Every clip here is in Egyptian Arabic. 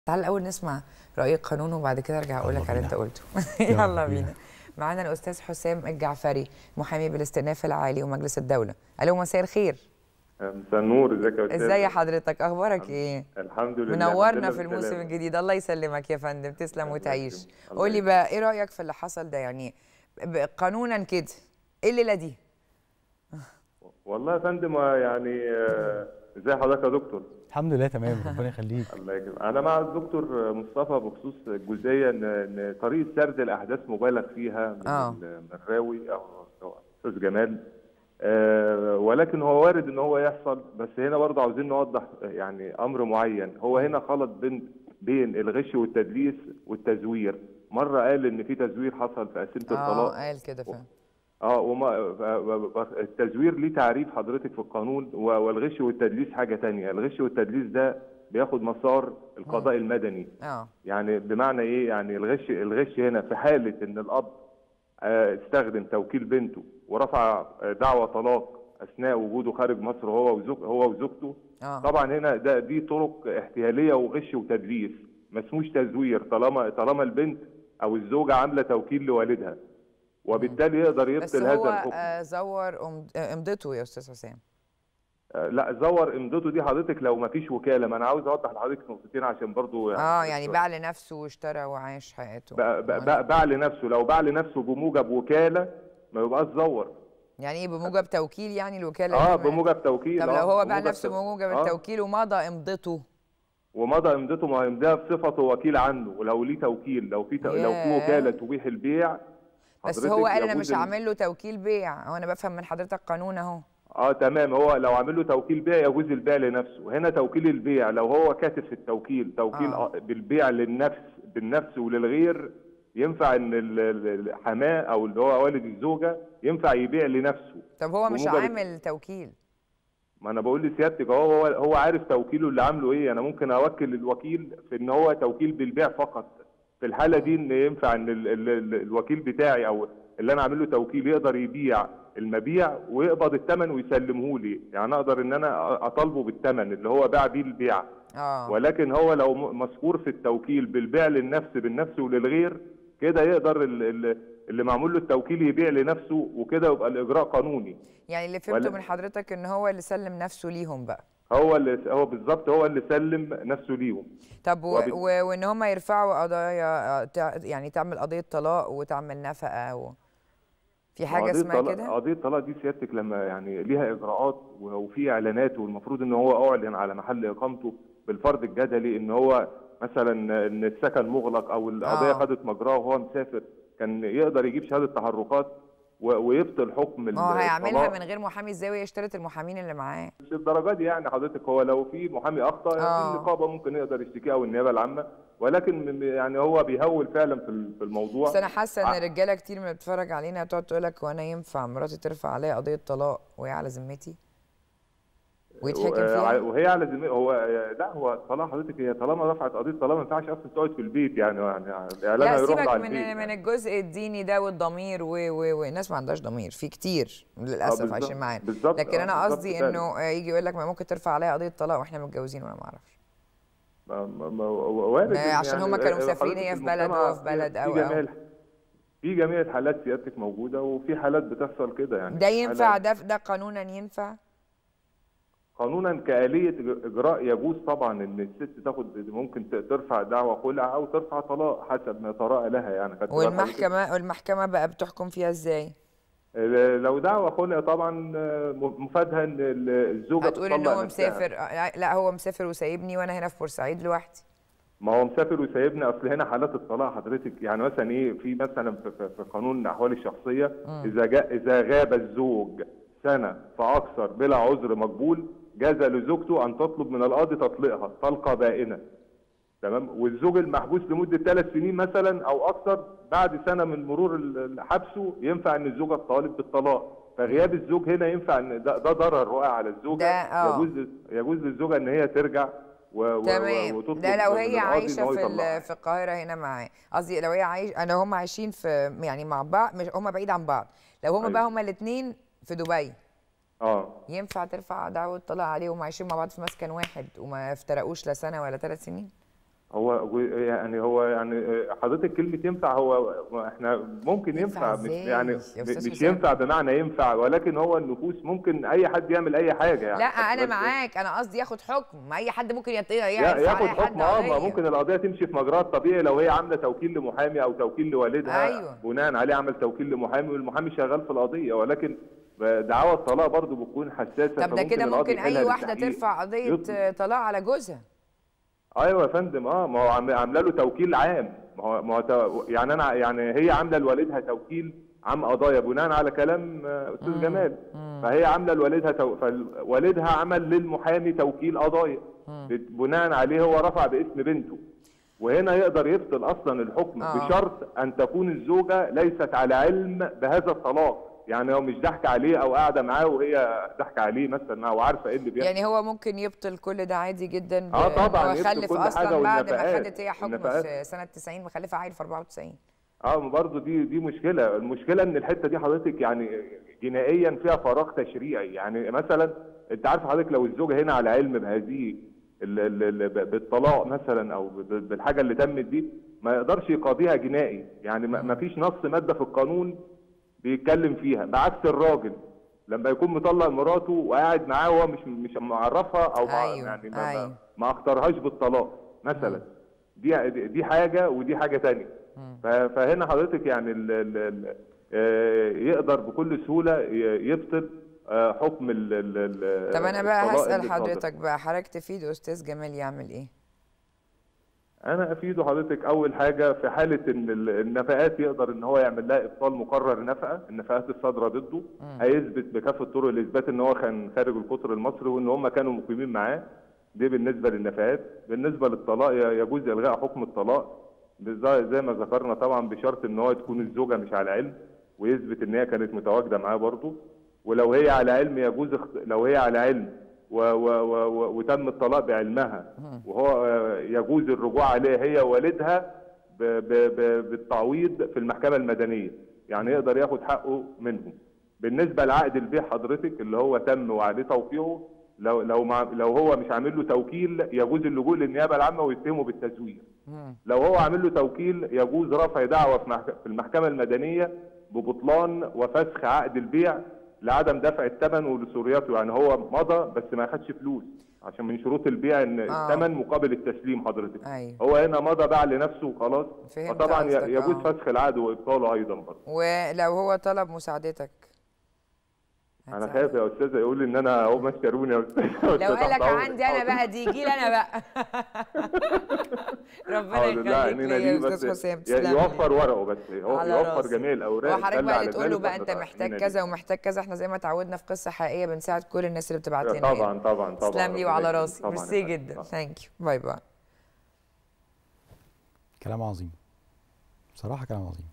تعال الاول نسمع راي القانون وبعد كده ارجع اقول لك يلا على اللي انت بينا. قلته يلا يلا بينا. بينا معانا الاستاذ حسام الجعفري محامي بالاستئناف العالي ومجلس الدوله الو مساء الخير مساء النور ازيك يا استاذ ازاي حضرتك اخبارك ايه الحمد لله منورنا الحمد لله في الموسم بالسلامة. الجديد الله يسلمك يا فندم تسلم الله وتعيش يكرمك. الله قول لي يكرمك. بقى ايه رايك في اللي حصل ده يعني ب- قانونا كده ايه الليله دي والله يا فندم يعني آه، ازي حضرتك يا دكتور الحمد لله تمام ربنا يخليك الله يكرمك انا مع الدكتور مصطفى بخصوص الجزئيه ان ان طريقه سرد الاحداث مبالغ فيها من آه. ال- من الراوي او أو استاذ جمال آه، ولكن هو وارد ان هو يحصل بس هنا برضه عاوزين نوضح يعني امر معين هو هنا خلط بين بين الغش والتدليس والتزوير مره قال ان في تزوير حصل في قسيمه اه الطلاق قال كده فعلا اه وما التزوير ليه تعريف حضرتك في القانون و- والغش والتدليس حاجه تانية الغش والتدليس ده بياخد مسار القضاء المدني اه يعني بمعنى ايه يعني الغش الغش هنا في حاله ان الاب آه، استخدم توكيل بنته ورفع آه، دعوى طلاق اثناء وجوده خارج مصر هو وزوج هو وزوجته اه طبعا هنا ده دي طرق احتياليه وغش وتدليس ما اسموش تزوير طالما طالما البنت او الزوجه عامله توكيل لوالدها بس وبالتالي يقدر يبطل هذا هو الحكم آه زور أم- آه، امضته يا استاذ حسام آه، لا زور امضته دي حضرتك لو ما فيش وكاله ما انا عاوز اوضح لحضرتك نقطتين عشان برضو اه يعني باع لنفسه واشترى وعاش حياته بقى- بقى- بقى- باع لنفسه لو باع لنفسه بموجب وكاله ما يبقاش زور يعني ايه بموجب توكيل يعني الوكاله اه دي ما- بموجب توكيل طب آه، لو هو باع بموجب نفسه تو- بموجب آه، التوكيل ومضى امضته ومضى امضته ما هو يمضيها بصفته وكيل عنه ولو ليه توكيل لو في تو- لو في ياه. وكاله تبيح البيع بس حضرتك هو قال انا يجوز مش ال- هعمل له توكيل بيع هو انا بفهم من حضرتك قانون اهو اه تمام هو لو عامل له توكيل بيع يجوز البيع لنفسه هنا توكيل البيع لو هو كاتب في التوكيل توكيل آه. آه. بالبيع للنفس بالنفس وللغير ينفع ان ال- ال- الحماه او اللي هو والد الزوجه ينفع يبيع لنفسه طب هو مش بموجب- عامل توكيل ما انا بقول لسيادتك هو هو هو عارف توكيله اللي عامله ايه انا ممكن اوكل الوكيل في ان هو توكيل بالبيع فقط في الحاله دي ان ينفع ان ال ال ال الوكيل بتاعي او اللي انا عامل له توكيل يقدر يبيع المبيع ويقبض الثمن ويسلمه لي يعني اقدر ان انا اطالبه بالثمن اللي هو باع بيه البيع اه ولكن هو لو م- مذكور في التوكيل بالبيع للنفس بالنفس وللغير كده يقدر ال- ال- اللي معمول له التوكيل يبيع لنفسه وكده يبقى الاجراء قانوني يعني اللي فهمته ولا- من حضرتك ان هو اللي سلم نفسه ليهم بقى هو اللي هو بالظبط هو اللي سلم نفسه ليهم طب و... وبال- و... وان هم يرفعوا قضايا آه، تع... يعني تعمل قضيه طلاق وتعمل نفقه و... في حاجه قضية اسمها طلاق- كده قضية الطلاق دي سيادتك لما يعني ليها إجراءات و- وفي إعلانات والمفروض إن هو أعلن على محل إقامته بالفرض الجدلي إن هو مثلا إن السكن مغلق أو القضية آه. خدت مجراه وهو مسافر كان يقدر يجيب شهادة تحركات و- ويبطل حكم ما هو هيعملها الطلاق. من غير محامي ازاي ويشترط المحامين اللي معاه مش الدرجات دي يعني حضرتك هو لو في محامي اخطا يعني آه. في النقابه ممكن يقدر يشتكيه او النيابه العامه ولكن م- يعني هو بيهول فعلا في ال- في الموضوع بس انا حاسه ع- ان رجاله كتير من اللي بتتفرج علينا تقعد تقول لك وانا ينفع مراتي ترفع عليا قضيه طلاق وهي على ذمتي ويتحكم فيها وهي على ذمه هو لا هو طالما حضرتك هي طالما رفعت قضيه طلاق ما ينفعش اصلا تقعد في البيت يعني يعني اعلانها لا يروح سيبك له على من البيت من يعني. الجزء الديني ده والضمير و و والناس ما عندهاش ضمير في كتير للاسف بالظبط- عايشين معانا بالظبط، لكن آه، انا بالظبط قصدي فعلا. انه آه، يجي يقول لك ما ممكن ترفع عليا قضيه طلاق واحنا متجوزين وانا ما اعرفش ما- ما- ما- وارد ما إن عشان يعني هما كانوا حضرتك مسافرين هي في بلد المجتمع وهو في بلد في أو- جميع أو. الح- في جميع الحالات سيادتك موجوده وفي حالات بتحصل كده يعني ده في ينفع حالات- ده ده قانونا ينفع قانونا كآلية إجراء يجوز طبعا إن الست تاخد ممكن ت- ترفع دعوى خلع أو ترفع طلاق حسب ما يتراءى لها يعني خدت بالك حضرتك؟ والمحكمه والمحكمه بقى بتحكم فيها ازاي ال- لو دعوى خلع طبعا آه، م- مفادها إن ال- الزوجة هتقول ان بتطلق هو نفسها. مسافر آه، لا هو مسافر وسايبني وانا هنا في بورسعيد لوحدي ما هو مسافر وسايبنا اصل هنا حالات الطلاق حضرتك يعني مثلا ايه في مثلا في, في, في قانون الاحوال الشخصيه اذا جاء اذا غاب الزوج سنه فاكثر بلا عذر مقبول جاز لزوجته ان تطلب من القاضي تطليقها طلقه بائنه تمام والزوج المحبوس لمده ثلاث سنين مثلا او اكثر بعد سنه من مرور ال- ال- حبسه ينفع ان الزوجه تطالب بالطلاق فغياب الزوج هنا ينفع ان ده, ده ضرر واقع على الزوجه ده- آه. يجوز يجوز للزوجه ان هي ترجع و و تمام وتطلب ده لو من هي القاضي إن عايشه هو في يطلقها. ال- في القاهره هنا معاه قصدي لو هي عايش انا هم عايشين في يعني مع بعض مش هم بعيد عن بعض لو هم أيوة. بقى هم الاثنين في دبي اه ينفع ترفع دعوه طلاق عليهم عايشين مع بعض في مسكن واحد وما افترقوش لا سنه ولا ثلاث سنين هو هو- يعني هو يعني حضرتك كلمة ينفع هو احنا ممكن ينفع ينفع, مش إزاي يعني يا أستاذ مش حسام؟ ينفع بمعنى ينفع ولكن هو النفوس ممكن اي حد يعمل اي حاجة يعني لا انا بس- معاك انا قصدي ياخد حكم ما اي حد ممكن يط- يا- يرفع ياخد على حد حكم اه ما قضية. ممكن القضيه تمشي في مجراها الطبيعي لو هي عامله توكيل لمحامي او توكيل لوالدها أيوة. بناء عليه عمل توكيل لمحامي والمحامي شغال في القضيه ولكن دعاوى الطلاق برضه بتكون حساسه طب ده فممكن كده القاضي ممكن يحيلها اي واحده بالتحقيق. ترفع قضيه يطلب. طلاق على جوزها ايوه يا فندم اه ما هو عام- عامله له توكيل عام ما هو ما هو تو- يعني انا يعني هي عامله لوالدها توكيل عام قضايا بناء على كلام آه، استاذ جمال فهي عامله لوالدها تو... فوالدها عمل للمحامي توكيل قضايا بت- بناء عليه هو رفع باسم بنته وهنا يقدر يبطل اصلا الحكم آه. بشرط ان تكون الزوجه ليست على علم بهذا الطلاق يعني هو مش ضحك عليه او قاعده معاه وهي ضحكه عليه مثلا او عارفه ايه اللي بيحصل يعني هو ممكن يبطل كل ده عادي جدا ب- آه طبعاً، هو يبطل خلف كل اصلا حاجة بعد ما والنفقات- خدت هي حكم النفقات. في سنه 90 مخلفه عيل في 94 اه ما برضه دي دي مشكله المشكله ان الحته دي حضرتك يعني جنائيا فيها فراغ تشريعي يعني مثلا انت عارف حضرتك لو الزوجه هنا على علم بهذه ال- ال- ال- ب- بالطلاق مثلا او ب- بالحاجه اللي تمت دي ما يقدرش يقاضيها جنائي يعني ما ما فيش نص ماده في القانون بيتكلم فيها بعكس الراجل لما يكون مطلق مراته وقاعد معاه وهو مش مش معرفها او ما أيوة، يعني ما, أيوة. ما, ما اختارهاش بالطلاق مثلا دي دي حاجه ودي حاجه تانية ف- فهنا حضرتك يعني ال ال ال آه، يقدر بكل سهوله ي- يبطل آه، حكم ال ال ال طب انا بقى الطلاق هسال اللي صادر. حضرتك بقى حضرتك تفيد استاذ جمال يعمل ايه انا افيده حضرتك اول حاجه في حاله ان ال- النفقات يقدر ان هو يعمل لها ابطال مقرر نفقه النفقات الصادره ضده هيثبت بكافه طرق الاثبات ان هو كان خارج القطر المصري وان هم كانوا مقيمين معاه دي بالنسبه للنفقات بالنسبه للطلاق ي- يجوز الغاء حكم الطلاق بالظا- زي ما ذكرنا طبعا بشرط ان هو تكون الزوجه مش على علم ويثبت ان هي كانت متواجده معاه برضه ولو هي على علم يجوز اخت... لو هي على علم و... و... و... و... وتم الطلاق بعلمها وهو آه، يجوز الرجوع عليها هي ووالدها ب... ب... ب... بالتعويض في المحكمه المدنيه يعني يقدر ياخد حقه منهم بالنسبه لعقد البيع حضرتك اللي هو تم وعليه توقيعه لو لو مع... لو هو مش عامل له توكيل يجوز اللجوء للنيابه العامه ويتهمه بالتزوير لو هو عامل له توكيل يجوز رفع دعوى في محك- في المحكمة المدنية ببطلان وفسخ عقد البيع لعدم دفع الثمن ولسورياته يعني هو مضى بس ما خدش فلوس عشان من شروط البيع ان آه. الثمن مقابل التسليم حضرتك أيوة. هو هنا مضى باع لنفسه وخلاص فهمت فطبعا قصدك، ي- يجوز آه. فسخ العقد وابطاله ايضا برضه ولو هو طلب مساعدتك انا هتساعده؟ خايف يا استاذ يقول ان انا هو مشتروني يا استاذ لو قال لك عندي انا بقى دي يجي لي انا بقى ربنا حاضر لا يخليك عينينا ليا دي يا بس استاذ حسام ي- تسلم لي. يوفر ورقه بس هو على يوفر راسي. جميع الاوراق وحضرتك يدل بقى على اللي تقول له ذلك بقى انت وإحنا محتاج عينينا كذا دي. ومحتاج كذا احنا زي ما اتعودنا في قصه حقيقيه بنساعد كل الناس اللي بتبعت لنا طبعا يعني. طبعا طبعا تسلم لي ربنا وعلى يخليك. راسي طبعاً يا ميرسي فندم. جدا طبعاً. ثانك يو باي باي كلام عظيم بصراحه كلام عظيم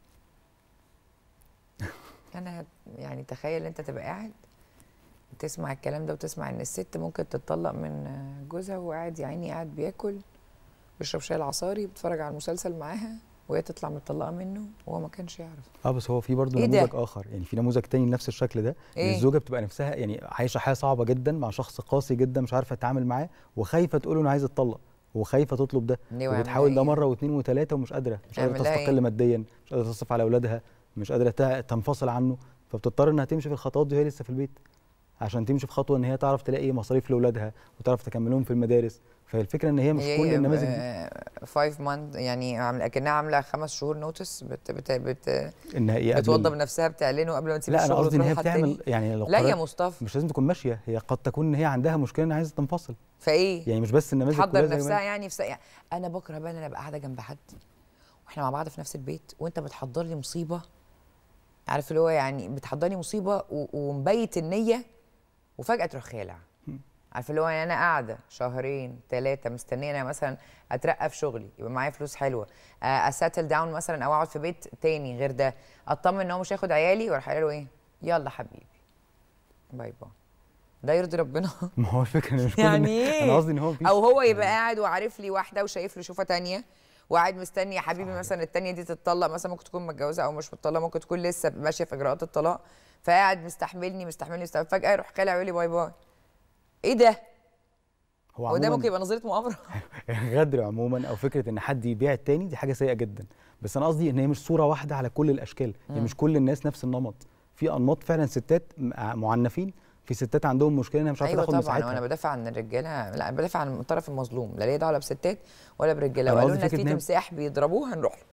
انا يعني تخيل انت تبقى قاعد تسمع الكلام ده وتسمع ان الست ممكن تتطلق من جوزها وهو قاعد يا عيني قاعد بياكل بيشرب شاي العصاري بيتفرج على المسلسل معاها وهي تطلع متطلقه منه وهو ما كانش يعرف اه بس هو في برضه إيه ده؟ نموذج اخر يعني في نموذج تاني نفس الشكل ده إيه؟ إيه؟ الزوجه بتبقى نفسها يعني عايشه حياه صعبه جدا مع شخص قاسي جدا مش عارفه تتعامل معاه وخايفه تقول له انا عايزه اتطلق وخايفه تطلب ده ليه وعملها وبتحاول ده إيه؟ مره واثنين وثلاثه ومش قادره مش قادره عملها تستقل إيه؟ ماديا مش قادره تصرف على اولادها مش قادره تع- تنفصل عنه فبتضطر انها تمشي في الخطوات دي وهي لسه في البيت عشان تمشي في خطوه ان هي تعرف تلاقي مصاريف لاولادها وتعرف تكملهم في المدارس فهي الفكره ان هي مش كل النماذج دي 5 مانث يعني عامله اكنها عامله خمس شهور نوتس بت بت بت ان هي قبل بتوضب ال- نفسها بتعلنه قبل ما تسيب لا انا الشغل قصدي ان وتروح هي لحد بتعمل تاني. يعني لو لا يا قررت- مصطفى مش لازم تكون ماشيه هي قد تكون ان هي عندها مشكله ان عايزه تنفصل فايه يعني مش بس النماذج تحضر كلها زي ما نفسها هي. يعني في سا... يعني انا بكره بقى إن انا ابقى قاعده جنب حد واحنا مع بعض في نفس البيت وانت بتحضر لي مصيبه عارف اللي هو يعني بتحضر لي مصيبه و... ومبيت النيه وفجاه تروح خالع عارف اللي هو يعني انا قاعده شهرين ثلاثه مستنيه انا مثلا اترقى في شغلي يبقى معايا فلوس حلوه اساتل داون مثلا او اقعد في بيت تاني غير ده اطمن ان هو مش هياخد عيالي واروح قايله له ايه يلا حبيبي باي باي ده يرضي ربنا ما هو الفكره ان مش كل يعني الناس- ايه انا قصدي ان هو مفيش او هو يبقى قاعد وعارف لي واحده وشايف له شوفه تانية وقاعد مستني يا حبيبي مثلا التانية دي تتطلق مثلا ممكن تكون متجوزه او مش متطلقه ممكن تكون لسه ماشيه في اجراءات الطلاق فقاعد مستحملني مستحملني مستحملني فجاه يروح خالع يقول لي باي باي ايه ده هو ده عموماً ممكن يبقى نظريه مؤامره الغدر عموما او فكره ان حد يبيع التاني دي حاجه سيئه جدا بس انا قصدي ان هي مش صوره واحده على كل الاشكال يعني مش كل الناس نفس النمط في انماط فعلا ستات م- معنفين في ستات عندهم مشكله انها مش عارفه ايوه تاخد طبعا وانا مساحتها بدافع عن الرجاله لا أنا بدافع عن الطرف المظلوم لا ليا دعوه لا بستات ولا برجاله أنا وقالوا قصدي لنا فكرة في إن هي- تمساح بيضربوه هنروح له